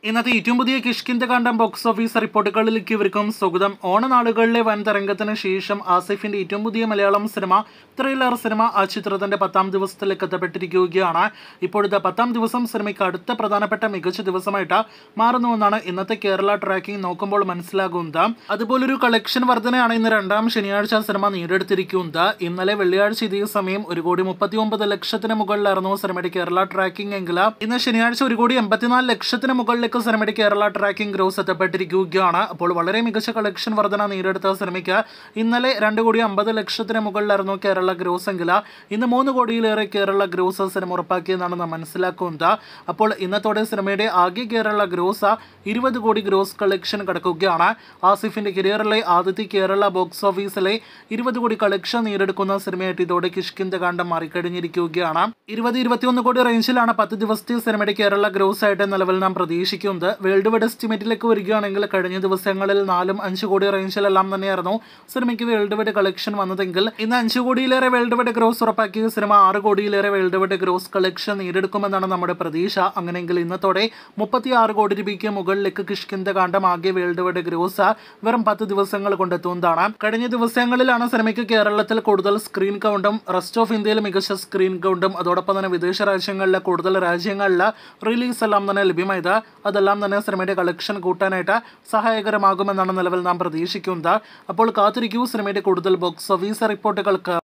ഇന്നത്തെ ഏറ്റവും പുതിയ കിഷ്കിന്റെ കാണ്ടം ബോക്സ് ഓഫീസ് റിപ്പോർട്ടുകളിലേക്ക് ഇവർക്കും സ്വാഗതം ഓണനാളുകളിലെ വൻ തരംഗത്തിന് ശേഷം ആസിഫിന്റെ ഏറ്റവും പുതിയ മലയാളം സിനിമ ത്രില്ലർ സിനിമ ആ ചിത്രത്തിന്റെ പത്താം ദിവസത്തിലേക്ക് എത്തപ്പെട്ടിരിക്കുകയാണ് ഇപ്പോഴത്തെ പത്താം ദിവസം സിനിമയ്ക്ക് അടുത്ത പ്രധാനപ്പെട്ട മികച്ച ദിവസമായിട്ട് മാറുന്നുവെന്നാണ് ഇന്നത്തെ കേരള ട്രാക്കിംഗ് നോക്കുമ്പോൾ മനസ്സിലാകുന്നത് അതുപോലൊരു കളക്ഷൻ വർധനയാണ് ഇന്ന് രണ്ടാം ശനിയാഴ്ച സിനിമ നേടിയെടുത്തിരിക്കുന്നത് ഇന്നലെ വെള്ളിയാഴ്ച ഇതേ സമയം ഒരു കോടി മുപ്പത്തി ഒമ്പത് ലക്ഷത്തിന് മുകളിലായിരുന്നു സിനിമയുടെ കേരള ട്രാക്കിംഗ് എങ്കിൽ ഇന്ന് ശനിയാഴ്ച ഒരു കോടി എൺപത്തിനാല് ലക്ഷത്തിന് മുകളിലേക്ക് സിനിമയുടെ കേരള ട്രാക്കിംഗ് ഗ്രോസ് എത്തപ്പെട്ടിരിക്കുകയാണ് അപ്പോൾ വളരെ മികച്ച കളക്ഷൻ വർധന നേടിയെടുത്ത സിനിമയ്ക്ക് ഇന്നലെ രണ്ട് കോടി അമ്പത് ലക്ഷത്തിന് മുകളിലായിരുന്നു കേരള ഗ്രോസ് എങ്കിൽ ഇന്ന് മൂന്ന് കോടിയിലേറെ കേരള ഗ്രോസ് സിനിമ ഉറപ്പാക്കിയെന്നാണ് നാം മനസ്സിലാക്കുന്നത് അപ്പോൾ ഇന്നത്തോടെ സിനിമയുടെ ആകെ കേരള ഗ്രോസ് ഇരുപത് കോടി ഗ്രോസ് കളക്ഷൻ കടക്കുകയാണ് ആസിഫിന്റെ കരിയറിലെ ആദ്യത്തെ കേരള ബോക്സ് ഓഫീസിലെ ഇരുപത് കോടി കളക്ഷൻ നേടിയെടുക്കുന്ന സിനിമയായിട്ട് ഇതോടെ കിഷ്കിന്റെ കാണ്ടം മാറിക്കഴിഞ്ഞിരിക്കുകയാണ് ഇരുപത് ഇരുപത്തിയൊന്ന് കോടി റേഞ്ചിലാണ് പത്ത് ദിവസത്തെ സിനിമയുടെ കേരള ഗ്രോസ് ആയിട്ട് നിലവിൽ നാം പ്രതീക്ഷിക്കുന്നത് വേൾഡ് വൈഡ് എസ്റ്റിമേറ്റിലേക്ക് വരികയാണെങ്കിൽ കഴിഞ്ഞ ദിവസങ്ങളിൽ നാലും അഞ്ച് കോടി റേഞ്ചിലെല്ലാം തന്നെയായിരുന്നു സിനിമയ്ക്ക് വേൾഡ് വൈഡ് കളക്ഷൻ വന്നതെങ്കിൽ ഇന്ന് അഞ്ച് കോടിയിലേറെ വേൾഡ് വൈഡ് ഗ്രോസ് ഉറപ്പാക്കിയ സിനിമ ആറ് കോടിയിലേറെ വേൾഡ് വൈഡ് ഗ്രോസ് കളക്ഷൻ നേടിയെടുക്കുമെന്നാണ് നമ്മുടെ പ്രതീക്ഷ അങ്ങനെയെങ്കിൽ ഇന്നത്തോടെ മുപ്പത്തി ആറ് കോടി രൂപയ്ക്ക് മുകളിലേക്ക് കിഷ്കിന്റെ കാണ്ടം ആകെ വേൾഡ് വൈഡ് ഗ്രോസ് വെറും പത്ത് ദിവസങ്ങൾ കൊണ്ടെത്തുന്നതാണ് കഴിഞ്ഞ ദിവസങ്ങളിലാണ് സിനിമയ്ക്ക് കേരളത്തിൽ കൂടുതൽ സ്ക്രീൻ കൗണ്ടും റെസ്റ്റ് ഓഫ് ഇന്ത്യയിൽ മികച്ച സ്ക്രീൻ കൗണ്ടും അതോടൊപ്പം തന്നെ വിദേശ രാജ്യങ്ങളിലെ കൂടുതൽ രാജ്യങ്ങളിൽ റിലീസ് എല്ലാം തന്നെ ലഭ്യമായത് അതെല്ലാം തന്നെ സിനിമയുടെ കളക്ഷൻ കൂട്ടാനായിട്ട് സഹായകരമാകുമെന്നാണ് നിലവിൽ നാം പ്രതീക്ഷിക്കുന്നത് അപ്പോൾ കാത്തിരിക്കൂ സിനിമയുടെ കൂടുതൽ ബോക്സ് ഓഫീസ് റിപ്പോർട്ടുകൾക്ക്